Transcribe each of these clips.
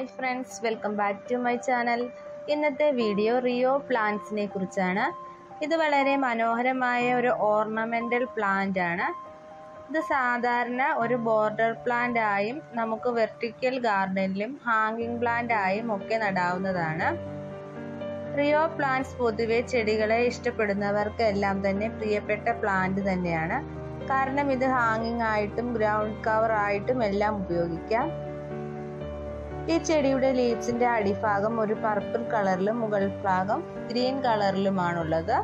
hi friends welcome back to my channel ഇന്നത്തെ video rhoeo പ്ലാന്റ്സിനെ കുറിച്ചാണ് ഇത് വളരെ മനോഹരമായ ഒരു ഓർണമെൻ്റൽ പ്ലാന്റ് ആണ് ഇത് സാധാരണ ഒരു ബോർഡർ പ്ലാന്റ് ആയും നമുക്ക് വെർട്ടിക്കൽ ഗാർഡനിലും ഹാങ്ങിങ് പ്ലാന്റ് ആയും ഒക്കെ നടാവുന്നതാണ് റിയോ പ്ലാന്റ്സ് പൊതുവെ ചെടികളെ ഇഷ്ടപ്പെടുന്നവർക്ക് എല്ലാം തന്നെ പ്രിയപ്പെട്ട പ്ലാന്റ് തന്നെയാണ് കാരണം ഇത് ഹാങ്ങിങ് ആയിട്ടും ഗ്രൗണ്ട് കവർ ആയിട്ടും എല്ലാം ഉപയോഗിക്കാം ഈ ചെടിയുടെ ലീവ്സിന്റെ അടിഭാഗം ഒരു പർപ്പിൾ കളറിലും മുകൾ ഭാഗം ഗ്രീൻ കളറിലുമാണുള്ളത്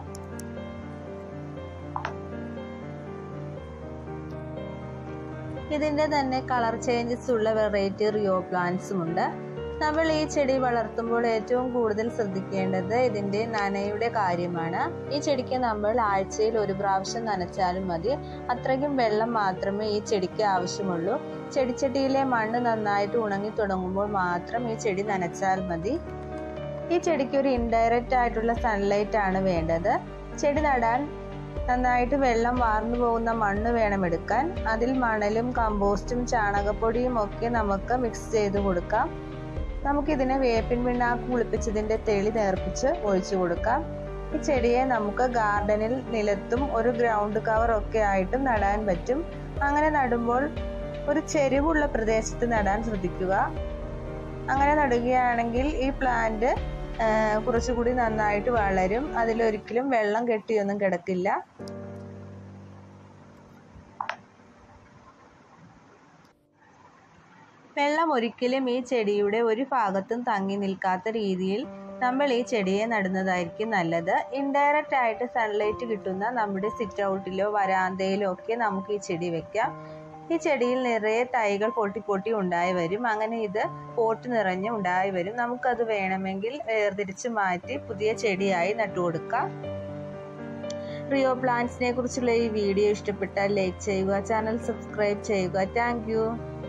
ഇതിന്റെ തന്നെ കളർ ചേഞ്ചസ് ഉള്ള വെറൈറ്റി റിയോ പ്ലാന്റ്സും ഉണ്ട് നമ്മൾ ഈ ചെടി വളർത്തുമ്പോൾ ഏറ്റവും കൂടുതൽ ശ്രദ്ധിക്കേണ്ടത് ഇതിന്റെ നനയുടെ കാര്യമാണ് ഈ ചെടിക്ക് നമ്മൾ ആഴ്ചയിൽ ഒരു പ്രാവശ്യം നനച്ചാലും മതി അത്രയ്ക്കും വെള്ളം മാത്രമേ ഈ ചെടിക്ക് ആവശ്യമുള്ളൂ ചെടിച്ചട്ടിയിലെ മണ്ണ് നന്നായിട്ട് ഉണങ്ങി തുടങ്ങുമ്പോൾ മാത്രം ഈ ചെടി നനച്ചാൽ മതി ഈ ചെടിക്ക് ഒരു ഇൻഡയറക്റ്റ് ആയിട്ടുള്ള സൺലൈറ്റ് ആണ് വേണ്ടത് ചെടി നടാൻ നന്നായിട്ട് വെള്ളം വാർന്നു പോകുന്ന മണ്ണ് വേണം എടുക്കാൻ അതിൽ മണലും കമ്പോസ്റ്റും ചാണകപ്പൊടിയും ഒക്കെ നമുക്ക് മിക്സ് ചെയ്ത് കൊടുക്കാം നമുക്കിതിനെ വേപ്പിൻ പിണ്ണാക്ക് കുളിപ്പിച്ചതിൻ്റെ തെളി നേർപ്പിച്ച് ഒഴിച്ചു കൊടുക്കാം ഈ ചെടിയെ നമുക്ക് ഗാർഡനിൽ നിലത്തും ഒരു ഗ്രൗണ്ട് കവർ ഒക്കെ ആയിട്ടും നടാൻ പറ്റും അങ്ങനെ നടുമ്പോൾ ഒരു ചെരിവുള്ള പ്രദേശത്ത് നടാൻ ശ്രദ്ധിക്കുക അങ്ങനെ നടുകയാണെങ്കിൽ ഈ പ്ലാന്റ് കുറച്ചുകൂടി നന്നായിട്ട് വളരും അതിലൊരിക്കലും വെള്ളം കെട്ടിയൊന്നും കിടക്കില്ല വെള്ളം ഒരിക്കലും ഈ ചെടിയുടെ ഒരു ഭാഗത്തും തങ്ങി നിൽക്കാത്ത രീതിയിൽ നമ്മൾ ഈ ചെടിയെ നടുന്നതായിരിക്കും നല്ലത് ഇൻഡയറക്റ്റ് ആയിട്ട് സൺലൈറ്റ് കിട്ടുന്ന നമ്മുടെ സിറ്റ് ഔട്ടിലോ വരാന്തയിലോ ഒക്കെ നമുക്ക് ഈ ചെടി വെക്കാം ഈ ചെടിയിൽ നിറയെ തൈകൾ പൊട്ടി പൊട്ടി ഉണ്ടായി വരും അങ്ങനെ ഇത് പോട്ട് നിറഞ്ഞ് ഉണ്ടായി വരും നമുക്കത് വേണമെങ്കിൽ വേർതിരിച്ച് മാറ്റി പുതിയ ചെടിയായി നട്ടുകൊടുക്കാം റിയോ പ്ലാന്റ്സിനെ കുറിച്ചുള്ള ഈ വീഡിയോ ഇഷ്ടപ്പെട്ടാൽ ലൈക്ക് ചെയ്യുക ചാനൽ സബ്സ്ക്രൈബ് ചെയ്യുക താങ്ക്